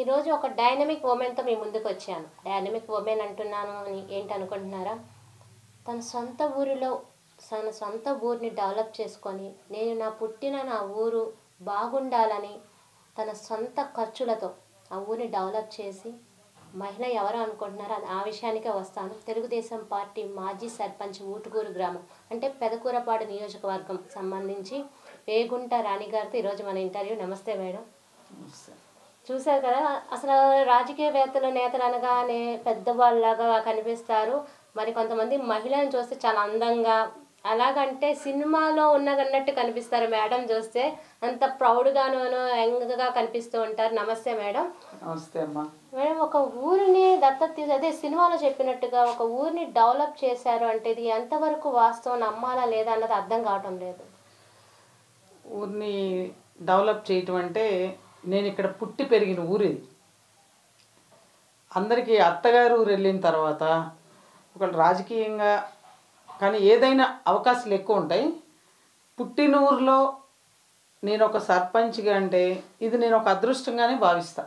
ఈరోజు ఒక డైనమిక్ ఉమెన్తో మీ ముందుకు వచ్చాను డైనమిక్ ఉమెన్ అంటున్నాను అని ఏంటి అనుకుంటున్నారా తన సొంత ఊరిలో తన సొంత ఊరిని డెవలప్ చేసుకొని నేను నా పుట్టిన నా ఊరు బాగుండాలని తన సొంత ఖర్చులతో ఆ ఊరిని డెవలప్ చేసి మహిళ ఎవరు అనుకుంటున్నారో అది ఆ విషయానికే వస్తాను తెలుగుదేశం పార్టీ మాజీ సర్పంచ్ ఊటుకూరు గ్రామం అంటే పెదకూరపాడు నియోజకవర్గం సంబంధించి వేగుంట రాణి గారితో ఈరోజు మన ఇంటర్వ్యూ నమస్తే మేడం చూశారు కదా అసలు రాజకీయవేత్తలు నేతలు అనగానే పెద్దవాళ్ళలాగా కనిపిస్తారు మరి కొంతమంది మహిళలను చూస్తే చాలా అందంగా అలాగంటే సినిమాలో ఉన్నదన్నట్టు కనిపిస్తారు మేడం చూస్తే అంత ప్రౌడ్గాను యంగ్గా కనిపిస్తూ ఉంటారు నమస్తే మేడం నమస్తే అమ్మా మేడం ఒక ఊరిని దత్తత తీసి అదే సినిమాలో చెప్పినట్టుగా ఒక ఊరిని డెవలప్ చేశారు అంటే ఇది ఎంతవరకు వాస్తవం నమ్మాలా లేదా అన్నది అర్థం కావటం లేదు ఊరిని డెవలప్ చేయటం అంటే నేను ఇక్కడ పుట్టి పెరిగిన ఊరు ఇది అందరికీ అత్తగారు ఊరు వెళ్ళిన తర్వాత ఒక రాజకీయంగా కానీ ఏదైనా అవకాశాలు ఎక్కువ ఉంటాయి పుట్టిన ఊరిలో నేను ఒక సర్పంచ్గా అంటే ఇది నేను ఒక అదృష్టంగానే భావిస్తా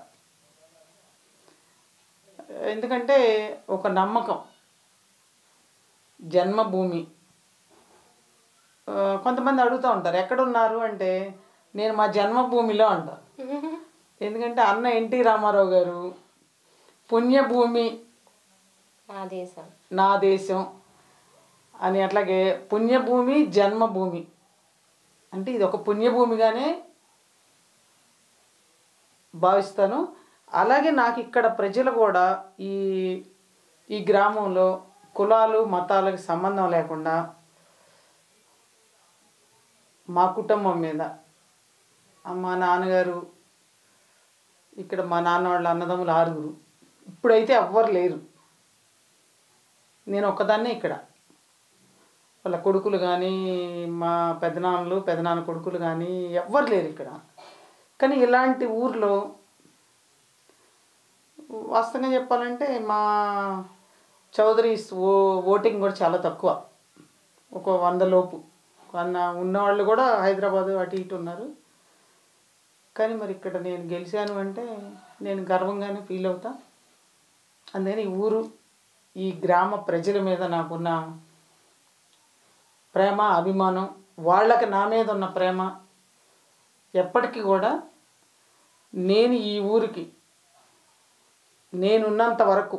ఎందుకంటే ఒక నమ్మకం జన్మభూమి ఆ, కొంతమంది అడుగుతూ ఉంటారు ఎక్కడున్నారు అంటే నేను మా జన్మభూమిలో అంట ఎందుకంటే అన్న ఎన్టీ రామారావు గారు పుణ్యభూమి నా దేశం నా దేశం అని అట్లాగే పుణ్యభూమి జన్మభూమి అంటే ఇది ఒక పుణ్యభూమిగానే భావిస్తాను అలాగే నాకు ఇక్కడ ప్రజలు కూడా ఈ ఈ గ్రామంలో కులాలు మతాలకు సంబంధం లేకుండా మా కుటుంబం మీద మా నాన్నగారు ఇక్కడ మా నాన్న వాళ్ళ అన్నదమ్ములు ఆరుగురు ఇప్పుడైతే ఎవ్వరు లేరు నేను ఒక్కదాన్నే ఇక్కడ వాళ్ళ కొడుకులు కానీ మా పెదనాన్నలు పెదనాన్న కొడుకులు కానీ ఎవ్వరు లేరు ఇక్కడ కానీ ఇలాంటి ఊర్లో వాస్తవంగా చెప్పాలంటే మా చౌదరీస్ ఓ ఓటింగ్ కూడా చాలా తక్కువ ఒక వంద లోపు అన్న ఉన్నవాళ్ళు కూడా హైదరాబాద్ అటు ఇటు ఉన్నారు కానీ మరి ఇక్కడ నేను గెలిచాను అంటే నేను గర్వంగానే ఫీల్ అవుతా అందుకని ఈ ఊరు ఈ గ్రామ ప్రజల మీద నాకున్న ప్రేమ అభిమానం వాళ్ళకి నా మీద ఉన్న ప్రేమ ఎప్పటికీ కూడా నేను ఈ ఊరికి నేనున్నంత వరకు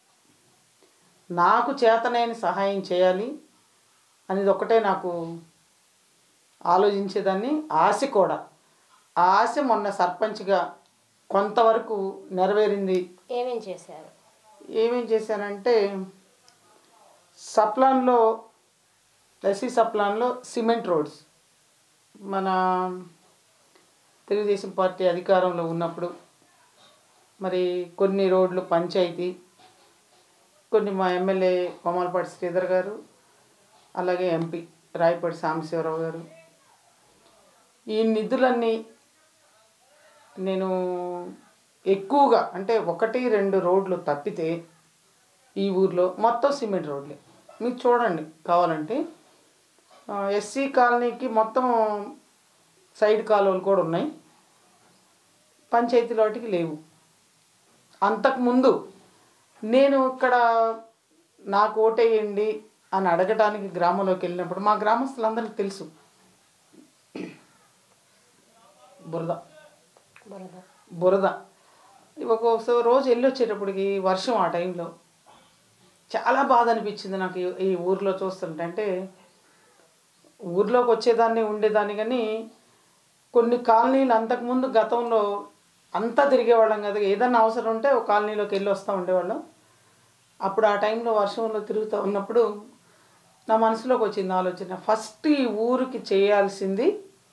నాకు చేతనైన సహాయం చేయాలి అనేది ఒకటే నాకు ఆలోచించేదాన్ని ఆశ కూడా ఆ ఆశ మొన్న సర్పంచ్గా కొంతవరకు నెరవేరింది ఏమేం చేశారు ఏమేం చేశానంటే సప్లాన్లో ఎస్సీ సప్లాన్లో సిమెంట్ రోడ్స్ మన తెలుగుదేశం పార్టీ అధికారంలో ఉన్నప్పుడు మరి కొన్ని రోడ్లు పంచాయతీ కొన్ని మా ఎమ్మెల్యే కోమలపాటి శ్రీధర్ గారు అలాగే ఎంపీ రాయపాటి సాంబశివరావు గారు ఈ నిధులన్నీ నేను ఎక్కువగా అంటే ఒకటి రెండు రోడ్లు తప్పితే ఈ ఊర్లో మొత్తం సిమెంట్ రోడ్లే మీకు చూడండి కావాలంటే ఎస్సీ కాలనీకి మొత్తం సైడ్ కాలువలు కూడా ఉన్నాయి పంచాయతీ వాటికి లేవు అంతకుముందు నేను ఇక్కడ నాకు ఓటేయండి అని అడగటానికి గ్రామంలోకి వెళ్ళినప్పుడు మా గ్రామస్తులందరికీ తెలుసు బురద బురద బురద ఒక్కొక్క రోజు వెళ్ళి వచ్చేటప్పటికి వర్షం ఆ టైంలో చాలా బాధ అనిపించింది నాకు ఈ- ఈ ఊర్లో చూస్తుంటే అంటే ఊర్లోకి వచ్చేదాన్ని ఉండేదాన్ని కానీ కొన్ని కాలనీలు అంతకుముందు గతంలో అంతా తిరిగేవాళ్ళం కదా ఏదన్నా అవసరం ఉంటే ఒక కాలనీలోకి వెళ్ళి వస్తూ ఉండేవాళ్ళం అప్పుడు ఆ టైంలో వర్షంలో తిరుగుతూ ఉన్నప్పుడు నా మనసులోకి వచ్చింది ఆలోచన ఫస్ట్ ఈ ఊరికి చేయాల్సింది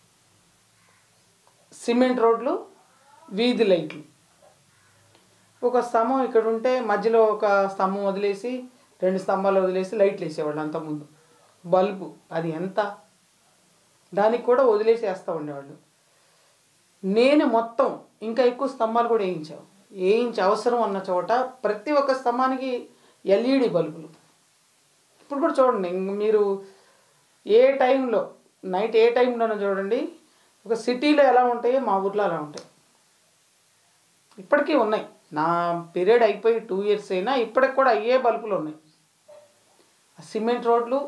సిమెంట్ రోడ్లు వీధి లైట్లు ఒక స్తంభం ఇక్కడ ఉంటే మధ్యలో ఒక స్తంభం వదిలేసి రెండు స్తంభాలు వదిలేసి లైట్లు వేసేవాళ్ళు అంతకుముందు బల్బు అది ఎంత దానికి కూడా వదిలేసి వేస్తూ ఉండేవాళ్ళు నేను మొత్తం ఇంకా ఎక్కువ స్తంభాలు కూడా వేయించావు వేయించి అవసరం ఉన్న చోట ప్రతి ఒక్క స్తంభానికి ఎల్ఈడి బల్బులు ఇప్పుడు కూడా చూడండి ఇంక మీరు ఏ టైంలో నైట్ ఏ టైంలోనో చూడండి ఒక సిటీలో ఎలా ఉంటాయో మా ఊర్లో అలా ఉంటాయి ఇప్పటికీ ఉన్నాయి నా పీరియడ్ అయిపోయి టూ ఇయర్స్ అయినా ఇప్పటికి కూడా అయ్యే బల్బులు ఉన్నాయి ఆ సిమెంట్ రోడ్లు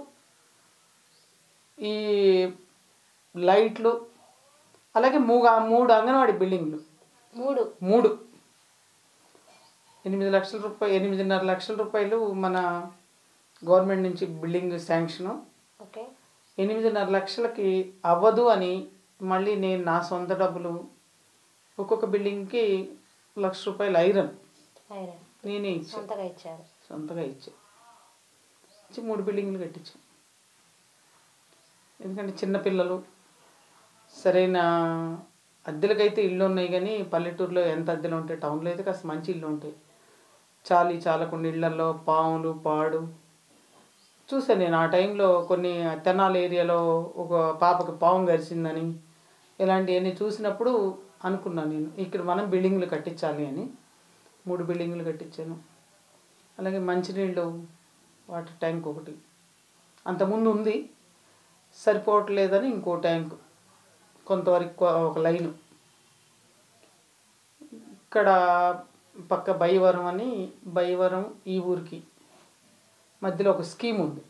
ఈ లైట్లు అలాగే మూడు మూడు అంగన్వాడీ బిల్డింగ్లు మూడు మూడు ఎనిమిది లక్షల రూపాయలు ఎనిమిదిన్నర లక్షల రూపాయలు మన గవర్నమెంట్ నుంచి బిల్డింగ్ శాంక్షను ఓకే ఎనిమిదిన్నర లక్షలకి అవ్వదు అని మళ్ళీ నేను నా సొంత డబ్బులు ఒక్కొక్క బిల్డింగ్కి లక్ష రూపాయలు ఐరన్ ఐరన్ నేనే ఇచ్చాను సొంతగా ఇచ్చారు సొంతగా ఇచ్చా ఇచ్చి మూడు బిల్డింగ్లు కట్టించాం ఎందుకంటే చిన్నపిల్లలు సరైన అద్దెలకైతే ఇల్లు ఉన్నాయి కానీ పల్లెటూరులో ఎంత అద్దెలు ఉంటాయి టౌన్లో అయితే కాస్త మంచి ఇల్లు ఉంటాయి చాలి చాలకుండా ఇళ్లలో పాములు పాడు చూసాను నేను ఆ టైంలో కొన్ని తెనాలి ఏరియాలో ఒక పాపకి పాము గరిచిందని ఇలాంటివన్నీ చూసినప్పుడు అనుకున్నాను నేను ఇక్కడ మనం బిల్డింగ్లు కట్టించాలి అని మూడు బిల్డింగ్లు కట్టించాను అలాగే మంచినీళ్ళు వాటర్ ట్యాంక్ ఒకటి అంతకుముందు ఉంది సరిపోవట్లేదని ఇంకో ట్యాంక్ కొంతవరకు కొ- ఒక లైను ఇక్కడ పక్క బైవరం అని బైవరం ఈ ఊరికి మధ్యలో ఒక స్కీమ్ ఉంది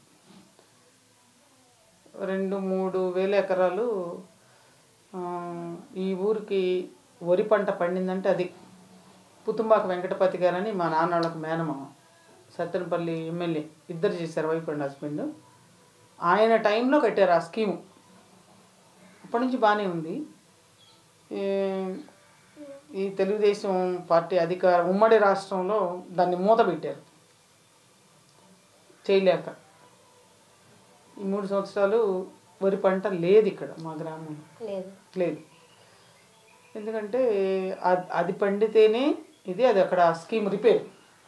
రెండు మూడు వేల ఎకరాలు ఆ, ఈ ఊరికి వరి పంట పండిందంటే అది పుతుంబాక వెంకటపతి గారని మా నాన్న వాళ్ళకి మేనమామ సత్తెనపల్లి ఎమ్మెల్యే ఇద్దరు చేశారు వైఫ్ అండ్ హస్బెండ్ ఆయన టైంలో కట్టారు ఆ స్కీము అప్పటి నుంచి బాగానే ఉంది ఈ- ఈ తెలుగుదేశం పార్టీ అధికార ఉమ్మడి రాష్ట్రంలో దాన్ని మూత పెట్టారు చేయలేక ఈ మూడు సంవత్సరాలు వరి పంట లేదు ఇక్కడ మా గ్రామంలో లేదు లేదు ఎందుకంటే అద్- అది పండితేనే ఇది అది అక్కడ స్కీమ్ రిపేర్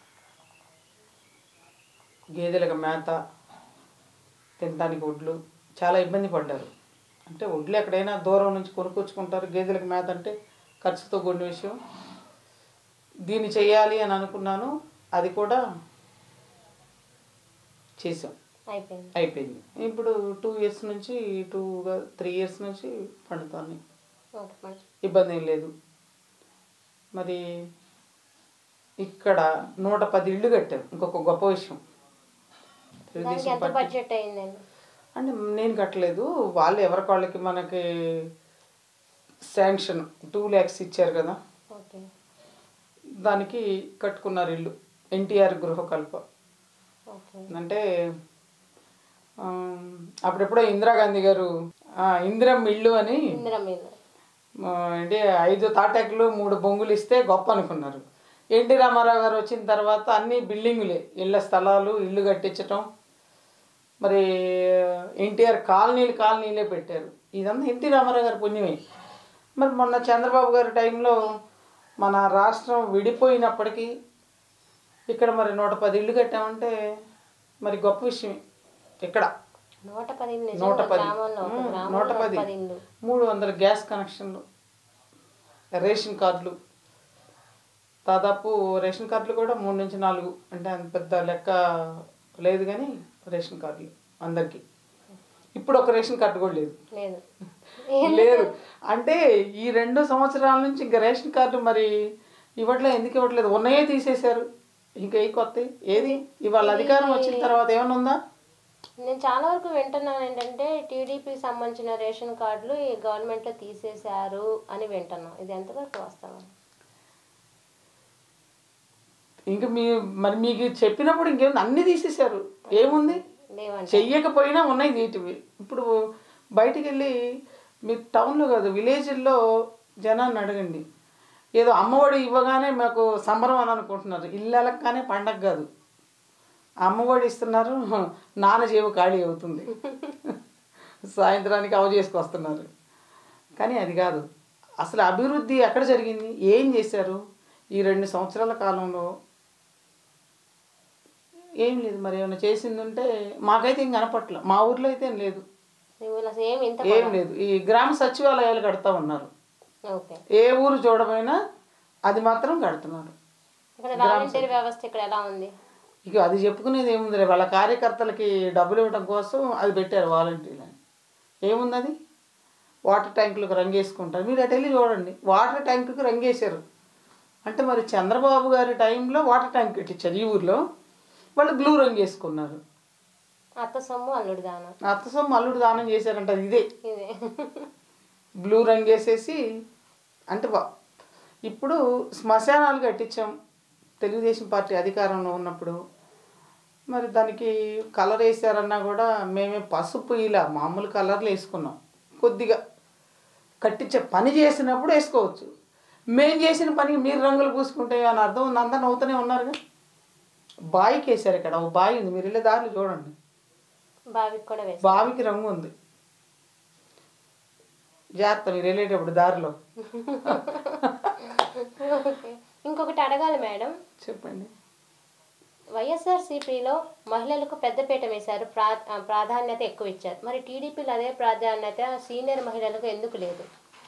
గేదెలకు మేత తినడానికి ఒడ్లు చాలా ఇబ్బంది పడ్డారు అంటే ఒడ్లు ఎక్కడైనా దూరం నుంచి కొనుక్కొచ్చుకుంటారు గేదెలకు మేత అంటే ఖర్చుతో కూడిన విషయం దీన్ని చేయాలి అని అనుకున్నాను అది కూడా చేసాం అయిపోయింది అయిపోయింది ఇప్పుడు టూ ఇయర్స్ నుంచి టూ త్రీ ఇయర్స్ నుంచి పండుతాను ఓకే మంచి ఇబ్బంది ఏం లేదు మరి ఇక్కడ నూట పది ఇళ్ళు కట్టారు ఇంకొక గొప్ప విషయం దానికి తెలుగుదేశం ఎంత పార్టీ బడ్జెట్ అయిందండి అంటే నేను కట్టలేదు వాళ్ళు ఎవరికి వాళ్ళకి మనకి శాంక్షన్ టూ ల్యాక్స్ ఇచ్చారు కదా ఓకే దానికి కట్టుకున్నారు ఇల్లు ఎన్టీఆర్ గృహకల్ప ఓకే అంటే ఆ, అప్పుడెప్పుడో ఇందిరాగాంధీ గారు ఆ, ఇందిరమ్మ ఇల్లు అని ఇందిరా మీద ఆ, ఏంటి ఐదు తాటాకులు మూడు బొంగులు ఇస్తే గొప్ప అనుకున్నారు ఎన్టీ రామారావు గారు వచ్చిన తర్వాత అన్ని బిల్డింగులే ఇళ్ళ స్థలాలు ఇల్లు కట్టించటం మరి ఎన్టీఆర్ కాలనీలు కాలనీలే పెట్టారు ఇదంతా ఎన్టీ రామారావు గారి పుణ్యమే మరి మొన్న చంద్రబాబు గారి టైంలో మన రాష్ట్రం విడిపోయినప్పటికీ ఇక్కడ మరి నూట పది ఇళ్ళు కట్టామంటే మరి గొప్ప విషయమే ఇక్కడ నూట పది ఇల్లు నిజంగా నూట పది గ్రామంలో ఒక ఉమ్, గ్రామంలో నూట నూట పది పది ఇల్లు మూడు వందల గ్యాస్ కనెక్షన్లు రేషన్ కార్డులు దాదాపు రేషన్ కార్డులు కూడా మూడు నుంచి నాలుగు అంటే అంత పెద్ద లెక్క లేదు కానీ రేషన్ కార్డులు అందరికీ ఇప్పుడు ఒక రేషన్ కార్డు కూడా లేదు లేదు లేదు అంటే ఈ రెండు సంవత్సరాల నుంచి ఇంకా రేషన్ కార్డు మరి ఇవ్వట్లేదు ఎందుకు ఇవ్వట్లేదు ఉన్నాయే తీసేశారు ఇంకా ఏ కొత్త ఏది ఇవాళ అధికారం వచ్చిన తర్వాత ఏమైనా ఉందా నేను చాలా వరకు వింటున్నాను ఏంటంటే టీడీపీకి సంబంధించిన రేషన్ కార్డులు ఈ గవర్నమెంట్లో తీసేశారు అని వింటున్నాం ఇది ఎంతవరకు వాస్తవం ఇంకా మీ మరి మీకు చెప్పినప్పుడు ఇంకేముంది అన్నీ తీసేశారు ఏముంది లేవంటే చెయ్యకపోయినా ఉన్నాయి వీటివి ఇప్పుడు బయటికి వెళ్ళి మీరు టౌన్లో కాదు విలేజ్ల్లో జనాన్ని అడగండి ఏదో అమ్మఒడి ఇవ్వగానే మాకు సంబరం అని అనుకుంటున్నారు ఇళ్ళకి కానీ పండగ కాదు అమ్మఒడి ఇస్తున్నారు నాన్న జేబు ఖాళీ అవుతుంది సాయంత్రానికి అవ చేసుకొస్తున్నారు కానీ అది కాదు అసలు అభివృద్ధి ఎక్కడ జరిగింది ఏం చేశారు ఈ రెండు సంవత్సరాల కాలంలో ఏం లేదు మరి ఏమైనా చేసింది ఉంటే మాకైతే ఇంక కనపట్ల మా ఊర్లో అయితే ఏం లేదు నువ్వు అసలు ఏం ఇంత ఏం లేదు ఈ గ్రామ సచివాలయాలు కడతా ఉన్నారు ఓకే ఏ ఊరు చూడమైనా అది మాత్రం కడుతున్నారు ఇక్కడ వాలంటీర్ వ్యవస్థ ఇక్కడ ఎలా ఉంది ఇక అది చెప్పుకునేది ఏముంది వాళ్ళ కార్యకర్తలకి డబ్బులు ఇవ్వడం కోసం అది పెట్టారు వాలంటీర్లు అని ఏముంది అది వాటర్ ట్యాంకులకు రంగేసుకుంటారు మీరు అటు వెళ్ళి చూడండి వాటర్ ట్యాంకుకి రంగేశారు అంటే మరి చంద్రబాబు గారి టైంలో వాటర్ ట్యాంక్ కట్టించారు ఈ ఊర్లో వాళ్ళు బ్లూ రంగు వేసుకున్నారు అత్త సొమ్ము అల్లుడు దానం అత్త సొమ్ము అల్లుడు దానం చేశారంట ఇదే ఇదే బ్లూ రంగు వేసేసి అంటే వా- ఇప్పుడు శ్మశానాలు కట్టించాం తెలుగుదేశం పార్టీ అధికారంలో ఉన్నప్పుడు మరి దానికి కలర్ వేసారన్నా కూడా మేమే పసుపు ఇలా మామూలు కలర్లు వేసుకున్నాం కొద్దిగా కట్టించే పని చేసినప్పుడు వేసుకోవచ్చు మేము చేసిన పనికి మీరు రంగులు పూసుకుంటే అని అర్థం ఉంది అంతా నవ్వుతూనే ఉన్నారుగా బావికి వేసారు ఇక్కడ ఒక బావి ఉంది మీరు వెళ్ళే దారిలో చూడండి బావికి కూడా వేసి బావికి రంగు ఉంది జాగ్రత్త మీరు వెళ్ళేటప్పుడు దారిలో ఓకే. ఇంకొకటి అడగాలి మేడం చెప్పండి వైఎస్ఆర్సీపీలో మహిళలకు పెద్దపీట వేశారు ప్రా ఆ, ప్రాధాన్యత ఎక్కువ ఇచ్చారు మరి టీడీపీలో అదే ప్రాధాన్యత సీనియర్ మహిళలకు ఎందుకు లేదు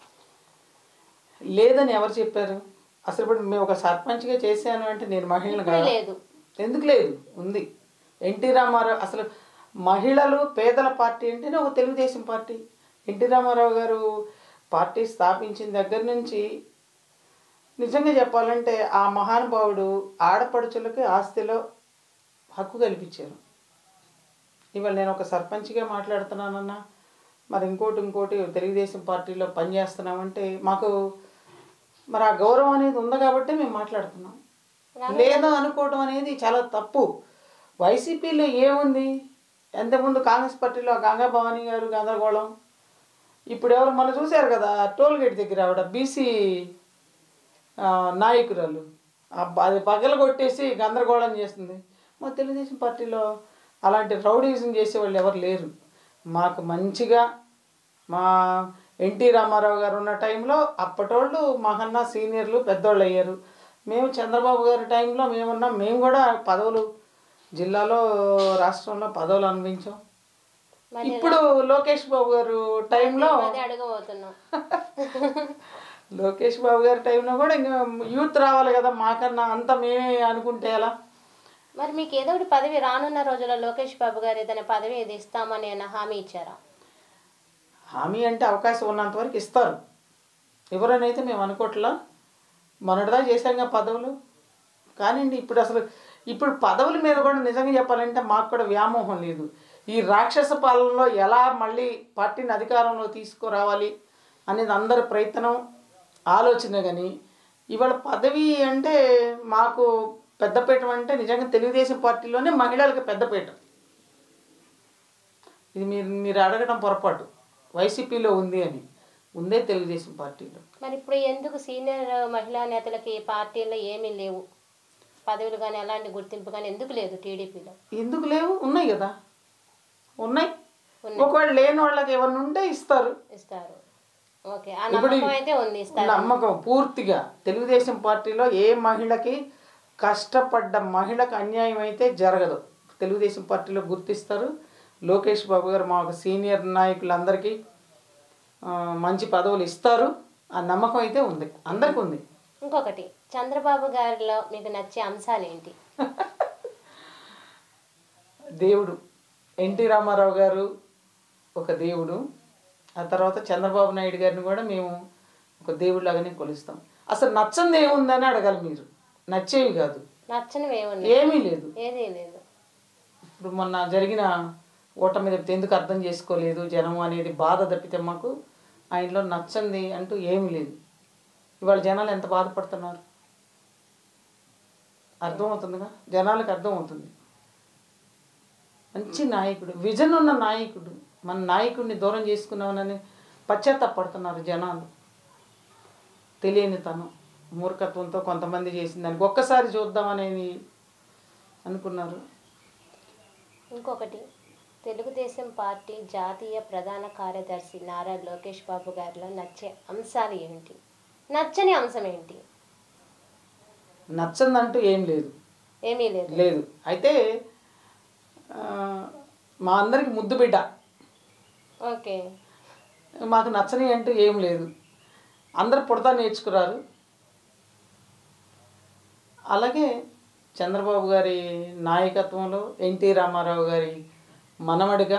లేదని ఎవరు చెప్పారు అసలు ఇప్పుడు మేము ఒక సర్పంచ్గా చేశాను అంటే నేను మహిళను ఇప్పుడు కాదు లేదు ఎందుకు లేదు ఉంది ఎన్టీ రామారావు అసలు మహిళలు పేదల పార్టీ అంటేనే ఒక తెలుగుదేశం పార్టీ ఎన్టీ రామారావు గారు పార్టీ స్థాపించిన దగ్గర నుంచి నిజంగా చెప్పాలంటే ఆ మహానుభావుడు ఆడపడుచులకి ఆస్తిలో హక్కు కల్పించారు ఇవాళ నేను ఒక సర్పంచ్గా మాట్లాడుతున్నానన్నా మరి ఇంకోటి ఇంకోటి తెలుగుదేశం పార్టీలో పనిచేస్తున్నామంటే మాకు మరి ఆ గౌరవం అనేది ఉంది కాబట్టి మేము మాట్లాడుతున్నాం లేదా అనుకోవడం అనేది చాలా తప్పు వైసీపీలో ఏముంది ఎంతకుముందు కాంగ్రెస్ పార్టీలో గంగా భవానీ గారు గందరగోళం ఇప్పుడు ఎవరు మనం చూశారు కదా టోల్ గేట్ దగ్గర ఆవిడ బీసీ నాయకురాలు ఆ- అది పగల కొట్టేసి గందరగోళం చేస్తుంది మా తెలుగుదేశం పార్టీలో అలాంటి రౌడీజం చేసేవాళ్ళు ఎవరు లేరు మాకు మంచిగా మా ఎన్టీ రామారావు గారు ఉన్న టైంలో అప్పటోళ్ళు మాకన్నా సీనియర్లు పెద్దోళ్ళు అయ్యారు మేము చంద్రబాబు గారి టైంలో మేమున్నాం మేము కూడా పదవులు జిల్లాలో రాష్ట్రంలో పదవులు అనుభవించాం మరి ఇప్పుడు లోకేష్ బాబు గారు టైంలో అదే అడగబోతున్నాం లోకేష్ బాబు గారి టైంలో కూడా ఇంకా యూత్ రావాలి కదా మాకన్నా అంత మేమే అనుకుంటే ఎలా మరి మీకు ఏదో ఒకటి పదవి రానున్న రోజుల్లో లోకేష్ బాబు గారు ఏదైనా పదవి ఇది ఇస్తామని ఏమైనా హామీ ఇచ్చారా హామీ అంటే అవకాశం ఉన్నంత వరకు ఇస్తారు ఎవరైనా అయితే మేము అనుకోవట్లా మొన్నటిదా చేశాంగా పదవులు కానివ్వండి ఇప్పుడు అసలు ఇప్పుడు పదవుల మీద కూడా నిజంగా చెప్పాలంటే మాకు కూడా వ్యామోహం లేదు ఈ రాక్షస పాలనలో ఎలా మళ్ళీ పార్టీని అధికారంలో తీసుకురావాలి అనేది అందరి ప్రయత్నం ఆలోచన కానీ ఇవాళ పదవి అంటే మాకు పెద్దపీట అంటే నిజంగా తెలుగుదేశం పార్టీలోనే మహిళలకు పెద్దపీట ఇది మీరు మీరు అడగడం పొరపాటు వైసీపీలో ఉంది అని ఉందే తెలుగుదేశం పార్టీలో మరి ఇప్పుడు ఎందుకు సీనియర్ మహిళా నేతలకి పార్టీలో ఏమీ లేవు పదవులు కానీ అలాంటి గుర్తింపు కానీ ఎందుకు లేదు టీడీపీలో ఎందుకు లేవు ఉన్నాయి కదా ఉన్నాయి ఉన్నాయి. ఒకవేళ లేని వాళ్ళకి ఏమన్నా ఉంటే ఇస్తారు ఇస్తారు ఓకే ఆ ఇప్పుడు నమ్మకం అయితే ఉంది ఇస్తారు నమ్మకం పూర్తిగా తెలుగుదేశం పార్టీలో ఏ మహిళకి కష్టపడ్డ మహిళకు అన్యాయం అయితే జరగదు తెలుగుదేశం పార్టీలో గుర్తిస్తారు లోకేష్ బాబు గారు మా సీనియర్ నాయకులందరికీ ఆ, మంచి పదవులు ఇస్తారు ఆ నమ్మకం అయితే ఉంది అందరికీ ఉంది ఇంకొకటి చంద్రబాబు గారిలో మీకు నచ్చే అంశాలు ఏంటి దేవుడు ఎన్టీ రామారావు గారు ఒక దేవుడు ఆ తర్వాత చంద్రబాబు నాయుడు గారిని కూడా మేము ఒక దేవుడిలాగానే కొలుస్తాం అసలు నచ్చంది ఏముందని అడగాలి మీరు నచ్చేవి కాదు నచ్చనివి ఏమున్నాయి ఏమీ లేదు ఏదీ లేదు ఇప్పుడు మొన్న జరిగిన ఓటమి తప్పితే ఎందుకు అర్థం చేసుకోలేదు జనం అనేది బాధ తప్పితే మాకు ఆయనలో నచ్చంది అంటూ ఏమీ లేదు ఇవాళ జనాలు ఎంత బాధపడుతున్నారు అర్థమవుతుందిగా జనాలకు అర్థమవుతుంది మంచి నాయకుడు విజన్ ఉన్న నాయకుడు మన నాయకుడిని దూరం చేసుకున్నామని పశ్చాత్తాపడుతున్నారు జనాలు తెలియని తనం మూర్ఖత్వంతో కొంతమంది చేసిన దానికి ఒక్కసారి చూద్దామనేది అనుకున్నారు ఇంకొకటి తెలుగుదేశం పార్టీ జాతీయ ప్రధాన కార్యదర్శి నారా లోకేష్ బాబు గారిలో నచ్చే అంశాలు ఏంటి నచ్చని అంశం ఏంటి నచ్చందంటూ ఏం లేదు ఏమీ లేదు లేదు అయితే ఆ, మా అందరికి ముద్దు బిడ్డ ఓకే మాకు నచ్చని అంటూ ఏం లేదు అందరు పుడతా నేర్చుకున్నారు అలాగే చంద్రబాబు గారి నాయకత్వంలో ఎన్టీ రామారావు గారి మనవడిగా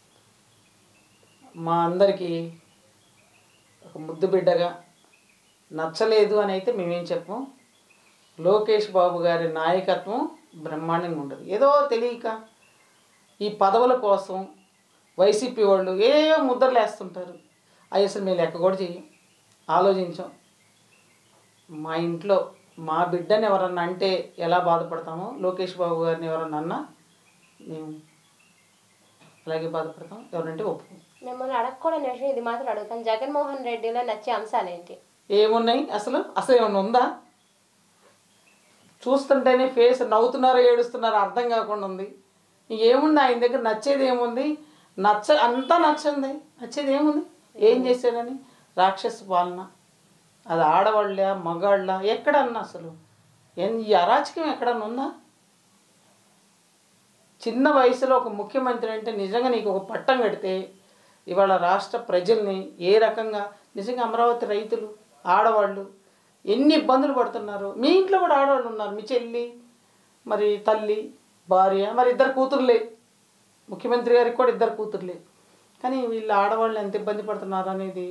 మా అందరికీ ఒక ముద్దు బిడ్డగా నచ్చలేదు అని అయితే మేమేం చెప్పం లోకేష్ బాబు గారి నాయకత్వం బ్రహ్మాండంగా ఉండదు ఏదో తెలియక ఈ పదవుల కోసం వైసీపీ వాళ్ళు ఏవో ముద్రలు వేస్తుంటారు అవి అసలు మేము లెక్క కూడా చెయ్యం ఆలోచించాం మా ఇంట్లో మా బిడ్డని ఎవరన్నా అంటే ఎలా బాధపడతామో లోకేష్ బాబు గారిని ఎవరన్నా అన్నా మేము అలాగే బాధపడతాం ఎవరంటే ఒప్పుకోం మిమ్మల్ని అడగకూడని విషయం ఇది మాత్రం అడుగుతాను జగన్మోహన్ రెడ్డిలో నచ్చే అంశాలు ఏంటి ఏమున్నాయి అసలు అసలు ఏమన్నా ఉందా చూస్తుంటేనే ఫేస్ నవ్వుతున్నారో ఏడుస్తున్నారో అర్థం కాకుండా ఉంది ఏముంది ఆయన దగ్గర నచ్చేది ఏముంది నచ్చ అంతా నచ్చింది నచ్చేది ఏముంది ఏం చేశాడని రాక్షస పాలన అది ఆడవాళ్ళ మగాళ్ళ ఎక్కడన్నా అసలు ఏం ఈ అరాచకం ఎక్కడన్నా ఉందా చిన్న వయసులో ఒక ముఖ్యమంత్రి అంటే నిజంగా నీకు ఒక పట్టం కడితే ఇవాళ రాష్ట్ర ప్రజల్ని ఏ రకంగా నిజంగా అమరావతి రైతులు ఆడవాళ్ళు ఎన్ని ఇబ్బందులు పడుతున్నారు మీ ఇంట్లో కూడా ఆడవాళ్ళు ఉన్నారు మీ చెల్లి మరి తల్లి భార్య మరి ఇద్దరు కూతుర్లే ముఖ్యమంత్రి గారికి కూడా ఇద్దరు కూతుర్లే కానీ వీళ్ళు ఆడవాళ్ళు ఎంత ఇబ్బంది పడుతున్నారు అనేది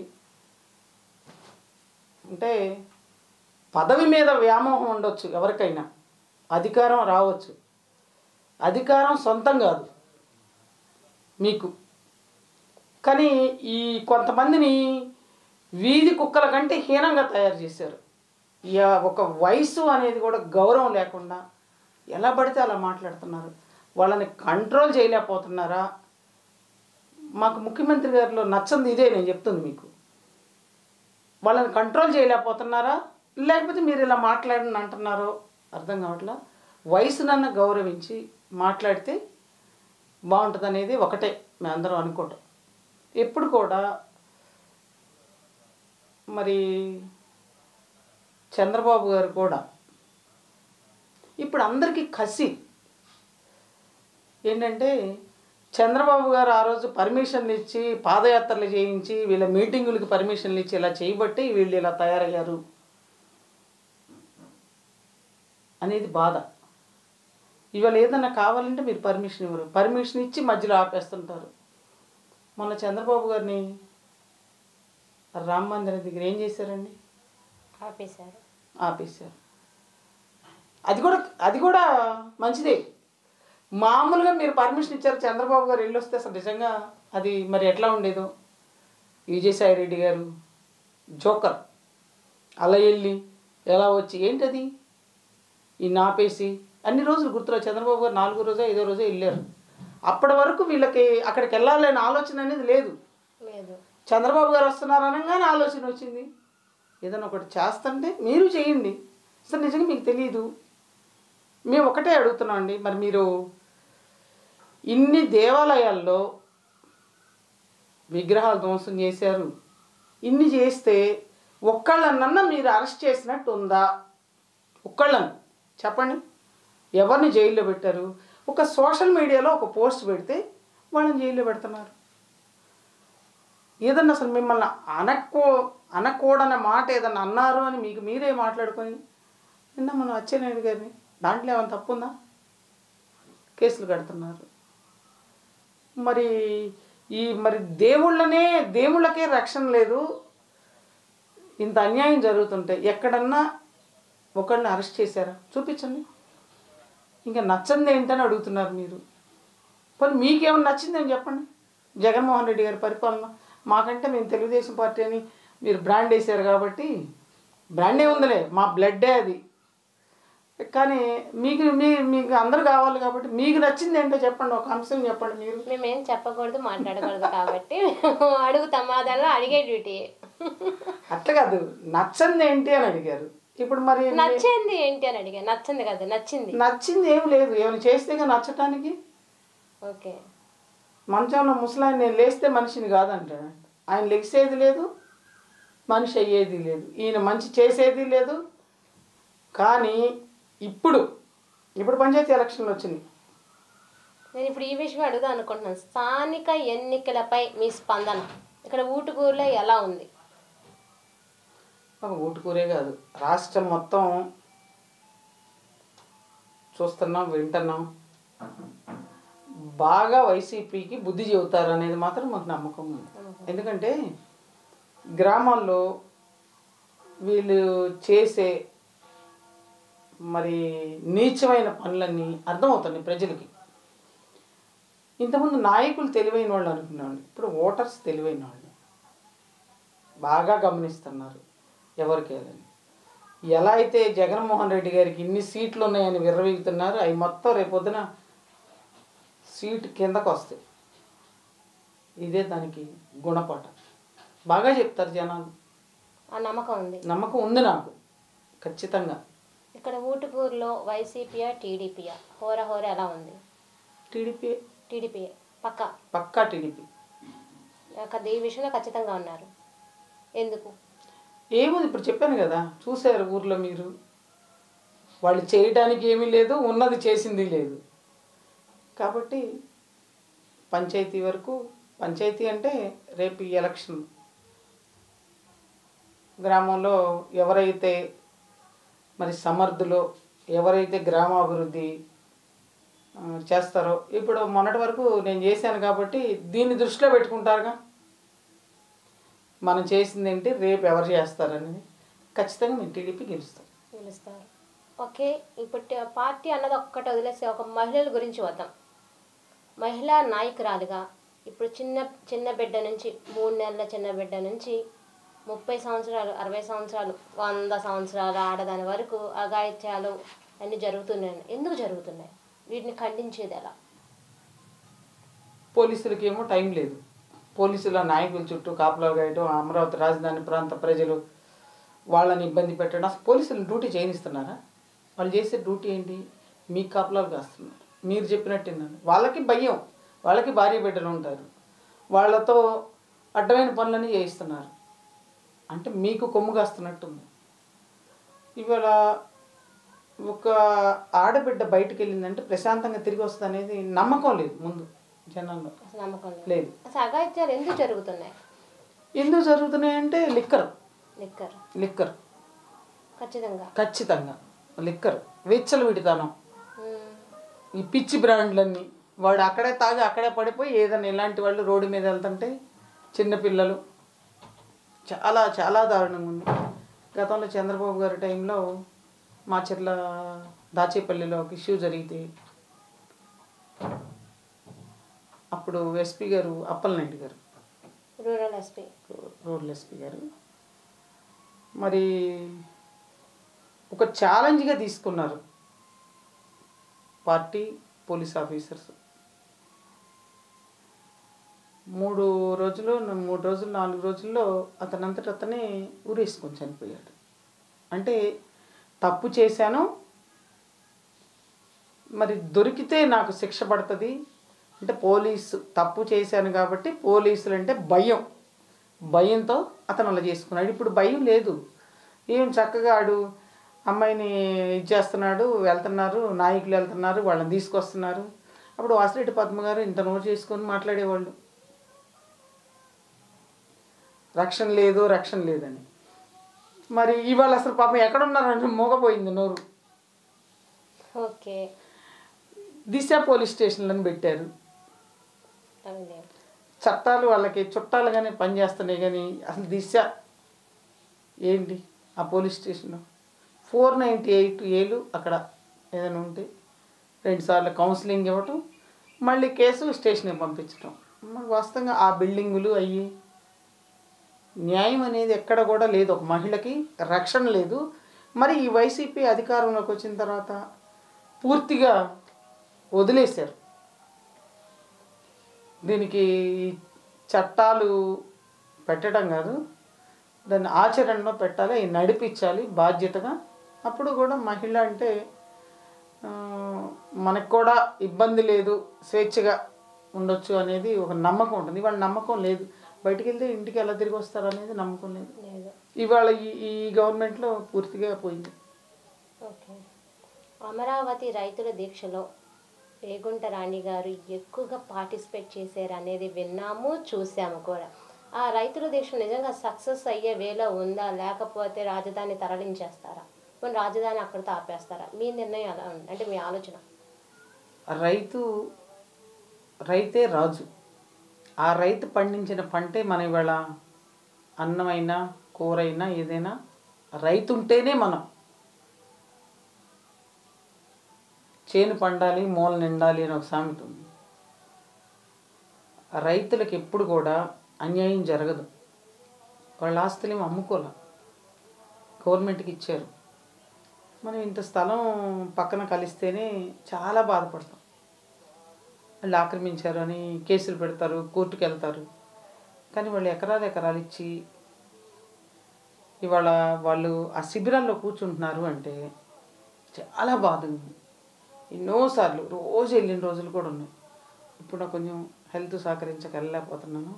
అంటే పదవి మీద వ్యామోహం ఉండొచ్చు ఎవరికైనా అధికారం రావచ్చు అధికారం సొంతం కాదు మీకు కానీ ఈ కొంతమందిని వీధి కుక్కల కంటే హీనంగా తయారు చేశారు ఇక ఒక వయసు అనేది కూడా గౌరవం లేకుండా ఎలా పడితే అలా మాట్లాడుతున్నారు వాళ్ళని కంట్రోల్ చేయలేకపోతున్నారా మాకు ముఖ్యమంత్రి గారిలో నచ్చంది ఇదే నేను చెప్తుంది మీకు వాళ్ళని కంట్రోల్ చేయలేకపోతున్నారా లేకపోతే మీరు ఇలా మాట్లాడని అంటున్నారో అర్థం కావట్లా వయసునన్న గౌరవించి మాట్లాడితే బాగుంటుంది అనేది ఒకటే మేమందరం అనుకోవటం ఎప్పుడు కూడా మరి చంద్రబాబు గారు కూడా ఇప్పుడు అందరికీ కసి ఏంటంటే చంద్రబాబు గారు ఆ రోజు పర్మిషన్లు ఇచ్చి పాదయాత్రలు చేయించి వీళ్ళ మీటింగులకి పర్మిషన్లు ఇచ్చి ఇలా చేయబట్టి వీళ్ళు ఇలా తయారయ్యారు అనేది బాధ ఇవాళ ఏదన్నా కావాలంటే మీరు పర్మిషన్ ఇవ్వరు పర్మిషన్ ఇచ్చి మధ్యలో ఆపేస్తుంటారు మొన్న చంద్రబాబు గారిని రామ మందిరం దగ్గర ఏం చేశారండి ఆపేశారు ఆపేశారు అది కూడా అది కూడా మంచిదే మామూలుగా మీరు పర్మిషన్ ఇచ్చారు చంద్రబాబు గారు వెళ్ళి వస్తే అసలు నిజంగా అది మరి ఎట్లా ఉండేదో విజయసాయి రెడ్డి గారు జోకర్ అలా వెళ్ళి ఎలా వచ్చి ఏంటది ఈ నాపేసి అన్ని రోజులు గుర్తురా చంద్రబాబు గారు నాలుగో రోజో ఐదో రోజో వెళ్ళారు అప్పటి వరకు వీళ్ళకి అక్కడికి వెళ్ళాలనే ఆలోచన అనేది లేదు లేదు చంద్రబాబు గారు వస్తున్నారు అనగానే ఆలోచన వచ్చింది ఏదైనా ఒకటి చేస్తుంటే మీరు చేయండి అసలు నిజంగా మీకు తెలియదు మేము ఒకటే అడుగుతున్నాం అండి మరి మీరు ఇన్ని దేవాలయాల్లో విగ్రహాలు ధ్వంసం చేశారు ఇన్ని చేస్తే ఒక్కళ్ళనన్నా మీరు అరెస్ట్ చేసినట్టు ఉందా ఒక్కళ్ళని చెప్పండి ఎవరిని జైల్లో పెట్టారు ఒక సోషల్ మీడియాలో ఒక పోస్ట్ పెడితే వాళ్ళని జైల్లో పెడుతున్నారు ఏదన్నా అసలు మిమ్మల్ని అనకో అనకూడని మాట ఏదన్నా అన్నారు అని మీకు మీరే మాట్లాడుకొని నిన్న మనం అచ్చెన్నాయుడు గారిని దాంట్లో ఏమైనా తప్పు ఉందా కేసులు కడుతున్నారు మరి ఈ మరి దేవుళ్ళనే దేవుళ్ళకే రక్షణ లేదు ఇంత అన్యాయం జరుగుతుంటే ఎక్కడన్నా ఒకళ్ళని అరెస్ట్ చేశారా చూపించండి ఇంకా నచ్చంది ఏంటని అడుగుతున్నారు మీరు పోనీ మీకేమైనా నచ్చిందని చెప్పండి జగన్మోహన్ రెడ్డి గారి పరిపాలన మాకంటే మేము తెలుగుదేశం పార్టీ అని మీరు బ్రాండ్ వేశారు కాబట్టి బ్రాండే ఉందిలే మా బ్లడ్డే అది కానీ మీకు మీ మీకు అందరు కావాలి కాబట్టి మీకు నచ్చింది ఏంటో చెప్పండి ఒక అంశం చెప్పండి మీరు మేమేం చెప్పకూడదు మాట్లాడకూడదు కాబట్టి అడుగు సమాధానం అడిగే డ్యూటీ అట్లా కాదు నచ్చంది ఏంటి అని అడిగారు ఇప్పుడు మరి నచ్చింది ఏంటి అని అడిగా నచ్చింది కదా నచ్చింది నచ్చింది ఏం లేదు ఏమైనా చేస్తేగా నచ్చటానికి ఓకే మంచంలో ముసలాయన నేను లేస్తే మనిషిని కాదంటాడు ఆయన లెగిసేది లేదు మనిషి అయ్యేది లేదు ఈయన మంచి చేసేది లేదు కానీ ఇప్పుడు ఇప్పుడు పంచాయతీ ఎలక్షన్లు వచ్చినాయి నేను ఇప్పుడు ఈ విషయం అడుగుదాం అనుకుంటున్నాను స్థానిక ఎన్నికలపై మీ స్పందన ఇక్కడ ఊటుకూరులో ఎలా ఉంది ఒక ఊటుకూరే కాదు రాష్ట్రం మొత్తం చూస్తున్నాం వింటున్నాం బాగా వైసీపీకి బుద్ధి చెబుతారు అనేది మాత్రం మాకు నమ్మకం ఉంది ఎందుకంటే గ్రామాల్లో వీళ్ళు చేసే మరి నీచమైన పనులన్నీ అర్థమవుతున్నాయి ప్రజలకి ఇంతకుముందు నాయకులు తెలివైన వాళ్ళు అనుకునేవాళ్ళు ఇప్పుడు ఓటర్స్ తెలివైన వాళ్ళు బాగా గమనిస్తున్నారు ఎవరికి ఏదని ఎలా అయితే జగన్మోహన్ రెడ్డి గారికి ఇన్ని సీట్లు ఉన్నాయని విర్రవీగుతున్నారు అవి మొత్తం రేపొద్దున సీట్ కిందకు వస్తాయి ఇదే దానికి గుణపాఠం బాగా చెప్తారు జనాలు ఆ నమ్మకం ఉంది నమ్మకం ఉంది నాకు ఖచ్చితంగా ఇక్కడ ఊటుకూరులో వైసీపీయా టీడీపీయా హోర హోర ఎలా ఉంది టీడీపీ టీడీపీ పక్క పక్కా టీడీపీ ఒక ఈ విషయంలో ఖచ్చితంగా ఉన్నారు ఎందుకు ఏముంది ఇప్పుడు చెప్పాను కదా చూశారు ఊర్లో మీరు వాళ్ళు చేయడానికి ఏమీ లేదు ఉన్నది చేసింది లేదు కాబట్టి పంచాయతీ వరకు పంచాయతీ అంటే రేపు ఈ ఎలక్షన్ గ్రామంలో ఎవరైతే మరి సమర్థులో ఎవరైతే గ్రామాభివృద్ధి ఆ, చేస్తారో ఇప్పుడు మొన్నటి వరకు నేను చేశాను కాబట్టి దీన్ని దృష్టిలో పెట్టుకుంటారుగా మనం చేసింది ఏంటి రేపు ఎవరు చేస్తారనేది ఖచ్చితంగా మేము టీడీపీ గెలుస్తాం పిలుస్తారు ఓకే ఇప్పుడు ట- పార్టీ అన్నది ఒక్కటి వదిలేసి ఒక మహిళల గురించి వద్దాం మహిళా నాయకురాలుగా ఇప్పుడు చిన్న చిన్న బిడ్డ నుంచి మూడు నెలల చిన్న బిడ్డ నుంచి ముప్పై సంవత్సరాలు అరవై సంవత్సరాలు వంద సంవత్సరాలు ఆడదాని వరకు అఘాయిత్యాలు అన్నీ జరుగుతున్నాయి ఎందుకు జరుగుతున్నాయి వీటిని ఖండించేది ఎలా పోలీసులకి ఏమో టైం లేదు పోలీసుల నాయకుల చుట్టూ కాపలాలు గాయటం అమరావతి రాజధాని ప్రాంత ప్రజలు వాళ్ళని ఇబ్బంది పెట్టడం అసలు పోలీసులు డ్యూటీ చేయనిస్తున్నారా వాళ్ళు చేసే డ్యూటీ ఏంటి మీ కాపలాలు కాస్తున్నారు మీరు చెప్పినట్టు విన్నాను వాళ్ళకి భయం వాళ్ళకి భార్య బిడ్డలు ఉంటారు వాళ్ళతో అడ్డమైన పనులన్నీ చేయిస్తున్నారు అంటే మీకు కొమ్ము కాస్తున్నట్టుంది ఇవాళ ఒక ఆడబిడ్డ బయటకు వెళ్ళిందంటే ప్రశాంతంగా తిరిగి వస్తుంది అనేది నమ్మకం లేదు ముందు జనాల్లో అసలు నమ్మకం లేదు లేదు అసలు అఘాయిత్యాలు ఎందుకు జరుగుతున్నాయి ఎందుకు జరుగుతున్నాయంటే లిక్కర్ లిక్కర్ లిక్కర్ ఖచ్చితంగా ఖచ్చితంగా లిక్కర్ వెచ్చలు విడితానం ఉమ్, ఈ పిచ్చి బ్రాండ్లన్నీ వాడు అక్కడే తాగి అక్కడే పడిపోయి ఏదైనా ఇలాంటి వాళ్ళు రోడ్డు మీద వెళ్తుంటే చిన్నపిల్లలు చాలా చాలా దారుణంగా ఉంది గతంలో చంద్రబాబు గారి టైంలో మా చెర్ల దాచేపల్లిలో ఒక ఇష్యూ జరిగితే అప్పుడు ఎస్పీ గారు అప్పలనాయుడు గారు రూరల్ ఎస్పీ రూరల్ ఎస్పీ గారు మరి ఒక ఛాలెంజ్గా తీసుకున్నారు పార్టీ పోలీస్ ఆఫీసర్స్ మూడు రోజులు మూడు రోజులు నాలుగు రోజుల్లో అతనంతట అతనే ఊరేసుకొని చనిపోయాడు అంటే తప్పు చేశాను మరి దొరికితే నాకు శిక్ష పడుతుంది అంటే పోలీసు తప్పు చేశాను కాబట్టి పోలీసులు అంటే భయం భయంతో అతను అలా చేసుకున్నాడు ఇప్పుడు భయం లేదు ఏం చక్కగా ఆడు అమ్మాయిని ఇది చేస్తున్నాడు వెళ్తున్నారు నాయకులు వెళ్తున్నారు వాళ్ళని తీసుకొస్తున్నారు అప్పుడు వాసిరెడ్డి పద్మ గారు ఇంత నోటు చేసుకొని మాట్లాడేవాళ్ళు రక్షణ లేదు రక్షణ లేదని మరి ఇవాళ అసలు పాపం ఎక్కడున్నారంటే మోగపోయింది నోరు ఓకే దిశ పోలీస్ స్టేషన్లను పెట్టారు అవి లేవు చట్టాలు వాళ్ళకి చుట్టాలుగానే పనిచేస్తున్నాయి కానీ అసలు దిశ ఏంటి ఆ police station four ninety eight ఏలు అక్కడ ఏదైనా ఉంటే రెండుసార్లు కౌన్సిలింగ్ ఇవ్వటం మళ్ళీ కేసు స్టేషన్కి పంపించడం మరి వాస్తవంగా ఆ బిల్డింగులు అయ్యి న్యాయం అనేది ఎక్కడ కూడా లేదు ఒక మహిళకి రక్షణ లేదు మరి ఈ వైసీపీ అధికారంలోకి వచ్చిన తర్వాత పూర్తిగా వదిలేశారు దీనికి చట్టాలు పెట్టడం కాదు దాన్ని ఆచరణలో పెట్టాలి అవి నడిపించాలి బాధ్యతగా అప్పుడు కూడా మహిళ అంటే ఆ, మనకు కూడా ఇబ్బంది లేదు స్వేచ్ఛగా ఉండొచ్చు అనేది ఒక నమ్మకం ఉంటుంది ఇవాళ నమ్మకం లేదు బయటికి వెళ్తే ఇంటికి ఎలా తిరిగి వస్తారు అనేది నమ్మకం లేదు లేదు ఇవాళ ఈ ఈ గవర్నమెంట్లో పూర్తిగా పోయింది ఓకే అమరావతి రైతుల దీక్షలో రేగుంట రాణి గారు ఎక్కువగా పార్టిసిపేట్ చేశారు అనేది విన్నాము చూసాము కూడా ఆ రైతుల దీక్ష నిజంగా సక్సెస్ అయ్యే వేలో ఉందా లేకపోతే రాజధాని తరలించేస్తారా మన రాజధాని అక్కడితో ఆపేస్తారా మీ నిర్ణయం ఎలా ఉంది అంటే మీ ఆలోచన రైతు రైతే రాజు ఆ రైతు పండించిన పంటే మన ఇవాళ అన్నమైనా కూరైనా ఏదైనా రైతు ఉంటేనే మనం చేను పండాలి మూల నిండాలి అని ఒక సామెత ఉంది రైతులకు ఎప్పుడు కూడా అన్యాయం జరగదు వాళ్ళ ఆస్తులు ఏమి అమ్ముకోలే గవర్నమెంట్కి ఇచ్చారు మనం ఇంత స్థలం పక్కన కలిస్తేనే చాలా బాధపడతాం వాళ్ళు ఆక్రమించారు అని కేసులు పెడతారు కోర్టుకు వెళ్తారు కానీ వాళ్ళు ఎకరాలు ఎకరాలు ఇచ్చి ఇవాళ వాళ్ళు ఆ శిబిరాల్లో కూర్చుంటున్నారు అంటే చాలా బాధ ఉంది ఎన్నోసార్లు రోజు వెళ్ళిన రోజులు కూడా ఉన్నాయి ఇప్పుడు నాకు కొంచెం హెల్త్ సహకరించక వెళ్ళలేకపోతున్నాను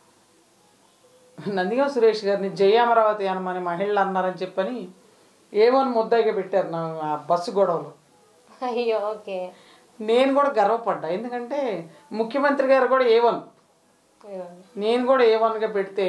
నందిగా సురేష్ గారిని జయామరావతి అనమని మహిళలు అన్నారని చెప్పని ఏమని ముద్దాయిగా పెట్టారు నా ఆ బస్సు గొడవలు అయ్యో ఓకే నేను కూడా గర్వపడ్డా ఎందుకంటే ముఖ్యమంత్రి గారు కూడా ఏవన్ అయ్యో. నేను కూడా ఏవన్గా పెడితే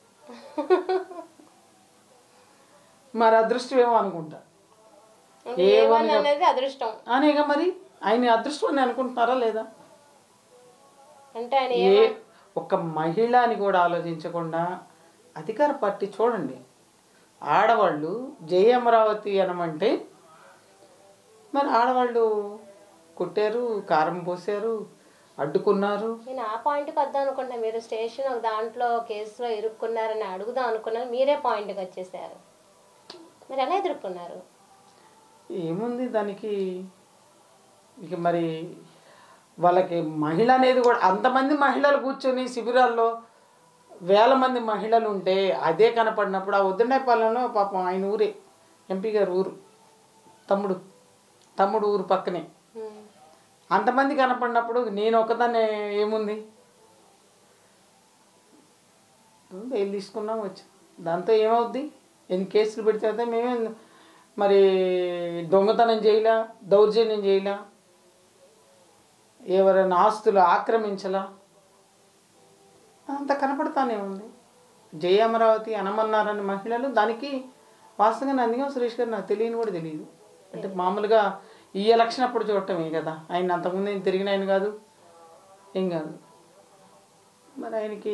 మరి అదృష్టం ఏమో అనుకుంటా అంటే ఏమని అనేది అదృష్టం అనేగా మరి ఆయన అదృష్టం అని అనుకుంటున్నారా లేదా అంటే ఆయన ఏ ఒక మహిళ అని కూడా ఆలోచించకుండా అధికార పార్టీ చూడండి ఆడవాళ్ళు జయ అమరావతి అనమంటే మరి ఆడవాళ్ళు కొట్టారు కారం పోసారు అడ్డుకున్నారు నేను ఆ పాయింట్కి వద్దాం అనుకుంటా మీరు స్టేషన్ ఒక దాంట్లో కేసులో ఇరుక్కున్నారని అడుగుదాం అనుకున్నాను మీరే పాయింట్కి వచ్చేసారు మరి ఎలా ఎదుర్కొన్నారు ఏముంది దానికి ఇక మరి వాళ్ళకి మహిళ అనేది కూడా అంతమంది మహిళలు కూర్చొని శిబిరాల్లో వేల మంది మహిళలు ఉంటే అదే కనపడినప్పుడు ఆ వద్దునేపాలెంలో పాపం ఆయన ఊరే ఎంపీ గారు ఊరు తమ్ముడు తమ్ముడు ఊరు పక్కనే ఉమ్. అంతమంది కనపడినప్పుడు నేను ఒకదాన్ని ఏముంది బెయిల్ తీసుకున్నాం వచ్చి దాంతో ఏమవుద్ది ఎన్ని కేసులు పెడితే అయితే మేమే మరి దొంగతనం చేయలా దౌర్జన్యం చేయలా ఎవరైనా ఆస్తులు ఆక్రమించలా అంత కనపడతానే ఉంది జయ అమరావతి అనమన్నారని మహిళలు దానికి వాస్తవంగా నందిగం సురేష్ గారు నాకు తెలియని కూడా తెలియదు అంటే మామూలుగా ఈ ఎలక్షన్ అప్పుడు చూడటమే కదా ఆయన అంతకుముందు ఏం తిరిగిన ఆయన కాదు ఏం కాదు మరి ఆయనకి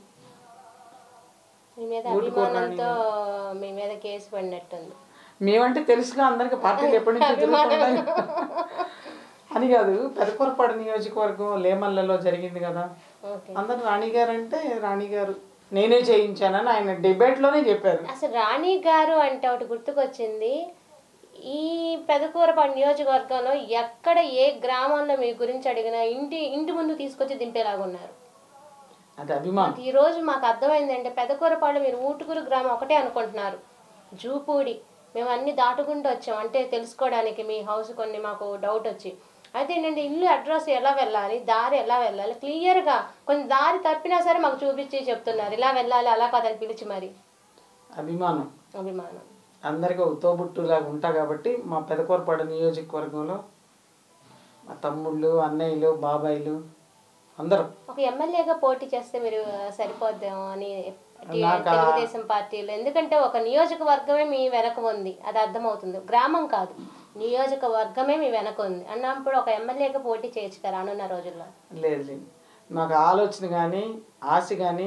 మీ మీద అభిమానంతో మీ మీద కేసు పడినట్టుంది మేమంటే తెలుసుగా అందరికి పార్టీలు ఎప్పటి నుంచి తిరుగుతుంటాయి అని కాదు పెదకొరపాడు నియోజకవర్గం లేమల్లలో జరిగింది కదా ఓకే అందరు రాణి గారు అంటే రాణి గారు నేనే చేయించానని ఆయన డిబేట్లోనే చెప్పారు అసలు రాణి గారు అంటే ఒకటి గుర్తుకొచ్చింది ఈ పెదకూరపాడు నియోజకవర్గంలో ఎక్కడ ఏ గ్రామంలో మీ గురించి అడిగినా ఇంటి ఇంటి ముందు తీసుకొచ్చి దింపేలాగా ఉన్నారు అది అభిమానం మాకు ఈ రోజు మాకు అర్థమైందంటే పెదకూరపాడు మీరు ఊటుకూరు గ్రామం ఒకటే అనుకుంటున్నారు జూపూడి మేము అన్ని దాటుకుంటూ వచ్చాం అంటే తెలుసుకోవడానికి మీ హౌస్ కొన్ని మాకు డౌట్ వచ్చి అయితే ఏంటంటే ఇల్లు అడ్రస్ ఎలా వెళ్ళాలి దారి ఎలా వెళ్ళాలి క్లియర్గా కొంచెం దారి తప్పినా సరే మాకు చూపించి చెప్తున్నారు ఇలా వెళ్ళాలి అలా కాదని పిలిచి మరి అభిమానం అభిమానం అందరికీ ఒక తోబుట్టులాగా ఉంటా కాబట్టి మా పెదకూరపాడు నియోజకవర్గంలో మా తమ్ముళ్ళు అన్నయ్యలు బాబాయిలు అందరూ ఒక ఎమ్మెల్యేగా పోటీ చేస్తే మీరు సరిపోద్దాం అని టి- నాకా- తెలుగుదేశం పార్టీలో ఎందుకంటే ఒక నియోజకవర్గమే మీ వెనక ఉంది అది అర్థమవుతుంది గ్రామం కాదు నియోజకవర్గమే మీ వెనక ఉంది అన్నప్పుడు ఒక ఎమ్మెల్యేగా పోటీ చేయొచ్చు కదా అనున్న రోజుల్లో లేదు లేదు మాకు ఆలోచన కానీ ఆశ కానీ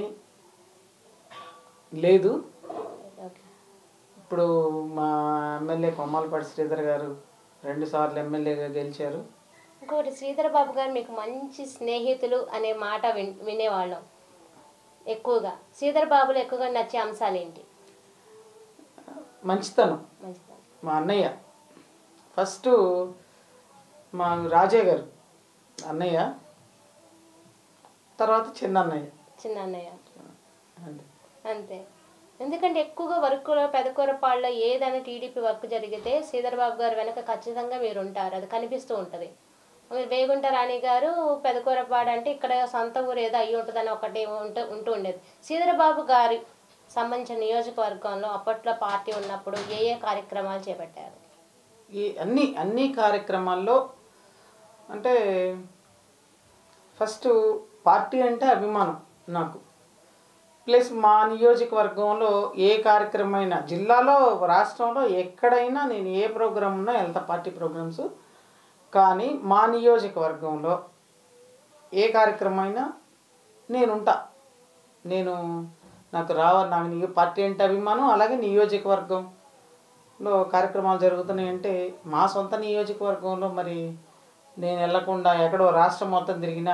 లేదు ఓకే. ఇప్పుడు మా ఎమ్మెల్యే కొమ్మలపాటి శ్రీధర్ గారు రెండు సార్లు ఎమ్మెల్యేగా గెలిచారు ఇంకోటి శ్రీధర్ బాబు గారు మీకు మంచి స్నేహితులు అనే మాట విన్ వినేవాళ్ళం ఎక్కువగా శ్రీధర్ బాబులో ఎక్కువగా నచ్చే అంశాలు ఏంటి మంచితనం మంచిది మా అన్నయ్య ఫస్ట్ మా రాజయ్య గారు అన్నయ్య తర్వాత చిన్న అన్నయ్య చిన్న అన్నయ్య అంతే అంతే ఎందుకంటే ఎక్కువగా వర్క్లో పెదకూరపాళ్ళలో ఏదైనా టీడీపీ వర్క్ జరిగితే శ్రీధర్ బాబు గారు వెనక ఖచ్చితంగా మీరు ఉంటారు అది కనిపిస్తూ ఉంటుంది మీరు వేగుంట రాణి గారు పెదకూరపాడు అంటే ఇక్కడ సొంత ఊరు ఏదో అయ్యి ఉంటుందని ఒకటి ఉంటూ ఉంటూ ఉండేది శ్రీధర్ బాబు గారి సంబంధించిన నియోజకవర్గంలో అప్పట్లో పార్టీ ఉన్నప్పుడు ఏ ఏ కార్యక్రమాలు చేపట్టారు ఈ అన్ని అన్ని కార్యక్రమాల్లో అంటే ఫస్ట్ పార్టీ అంటే అభిమానం నాకు ప్లస్ మా నియోజకవర్గంలో ఏ కార్యక్రమం అయినా జిల్లాలో రాష్ట్రంలో ఎక్కడైనా నేను ఏ ప్రోగ్రామ్ ఉన్నా వెళ్తా పార్టీ ప్రోగ్రామ్స్ కానీ మా నియోజకవర్గంలో ఏ కార్యక్రమం అయినా నేను ఉంటా నేను నాకు రావ నాకు నీ పార్టీ అంటే అభిమానం అలాగే నియోజకవర్గం లో కార్యక్రమాలు జరుగుతున్నాయంటే మా సొంత నియోజకవర్గంలో మరి నేను వెళ్లకుండా ఎక్కడో రాష్ట్రం మొత్తం తిరిగినా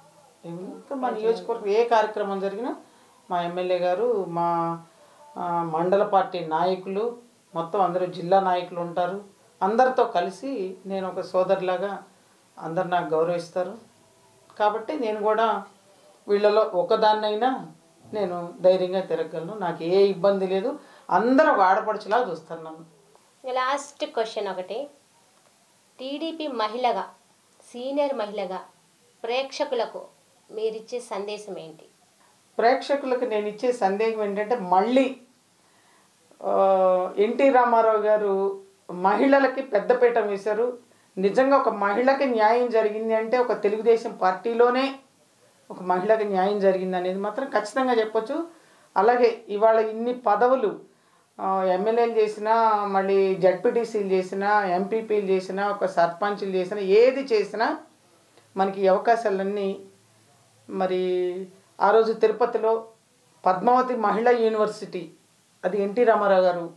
ఇంకా మా నియోజకవర్గం ఏ కార్యక్రమం జరిగినా మా ఎమ్మెల్యే గారు మా ఆ, మండల పార్టీ నాయకులు మొత్తం అందరూ జిల్లా నాయకులు ఉంటారు అందరితో కలిసి నేను ఒక సోదరులాగా అందరు నాకు గౌరవిస్తారు కాబట్టి నేను కూడా వీళ్ళలో ఒకదాన్నైనా నేను ధైర్యంగా తిరగలను నాకు ఏ ఇబ్బంది లేదు అందరూ ఆడపడుచులా చూస్తాను నన్ను లాస్ట్ క్వశ్చన్ ఒకటి టీడీపీ మహిళగా సీనియర్ మహిళగా ప్రేక్షకులకు మీరిచ్చే సందేశం ఏంటి ప్రేక్షకులకు నేను ఇచ్చే సందేహం ఏంటంటే మళ్ళీ ఆ, ఎన్టీ రామారావు గారు మహిళలకి పెద్దపీట వేశారు నిజంగా ఒక మహిళకి న్యాయం జరిగింది అంటే ఒక తెలుగుదేశం పార్టీలోనే ఒక మహిళకి న్యాయం జరిగింది అనేది మాత్రం ఖచ్చితంగా చెప్పొచ్చు అలాగే ఇవాళ ఇన్ని పదవులు ఆ, ఎమ్మెల్యేలు చేసినా మళ్ళీ జడ్పీటీసీలు చేసినా ఎంపీపీలు చేసినా ఒక సర్పంచ్లు చేసినా ఏది చేసినా మనకి ఈ అవకాశాలన్నీ మరి ఆ రోజు తిరుపతిలో పద్మావతి మహిళా యూనివర్సిటీ అది ఎన్టీ రామారావు గారు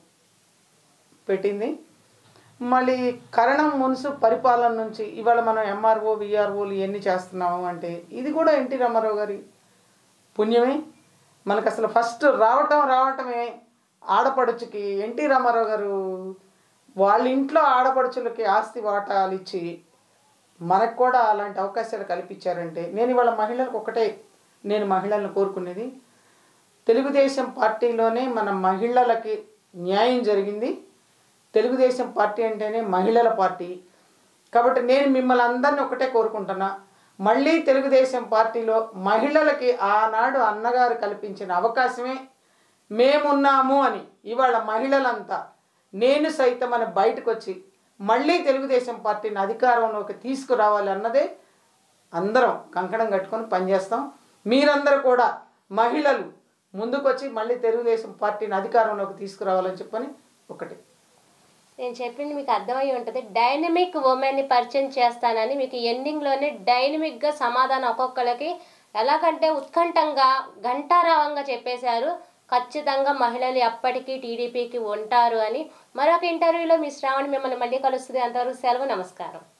పెట్టింది మళ్ళీ కరణం మున్సు పరిపాలన నుంచి ఇవాళ మనం ఎంఆర్ఓ విఆర్ఓలు ఇవన్నీ చేస్తున్నాము అంటే ఇది కూడా ఎన్టీ రామారావు గారి పుణ్యమే మనకు అసలు ఫస్ట్ రావటం రావటమే ఆడపడుచుకి ఎన్టీ రామారావు గారు వాళ్ళ ఇంట్లో ఆడపడుచులకి ఆస్తి వాటాలు ఇచ్చి మనకు కూడా అలాంటి అవకాశాలు కల్పించారంటే నేను ఇవాళ మహిళలకు ఒకటే నేను మహిళలను కోరుకునేది తెలుగుదేశం పార్టీలోనే మన మహిళలకి న్యాయం జరిగింది తెలుగుదేశం పార్టీ అంటేనే మహిళల పార్టీ కాబట్టి నేను మిమ్మల్ని అందరిని ఒకటే కోరుకుంటున్నా మళ్ళీ తెలుగుదేశం పార్టీలో మహిళలకి ఆనాడు అన్నగారు కల్పించిన అవకాశమే మేమున్నాము అని ఇవాళ మహిళలంతా నేను సైతం అని బయటకు వచ్చి మళ్ళీ తెలుగుదేశం పార్టీని అధికారంలోకి తీసుకురావాలి అన్నదే అందరం కంకణం కట్టుకొని పనిచేస్తాం మీరందరూ కూడా మహిళలు ముందుకొచ్చి మళ్ళీ తెలుగుదేశం పార్టీని అధికారంలోకి తీసుకురావాలని చెప్పని ఒకటి నేను చెప్పింది మీకు అర్థమై ఉంటుంది డైనమిక్ ఉమెన్ని పరిచయం చేస్తానని మీకు ఎండింగ్లోనే డైనమిక్గా సమాధానం ఒక్కొక్కరికి ఎలాగంటే ఉత్కంఠంగా ఘంటారావంగా చెప్పేశారు ఖచ్చితంగా మహిళలు ఎప్పటికీ టీడీపీకి ఉంటారు అని మరొక ఇంటర్వ్యూలో మీ శ్రావణి మిమ్మల్ని మళ్ళీ కలుస్తుంది అంతవరకు సెలవు నమస్కారం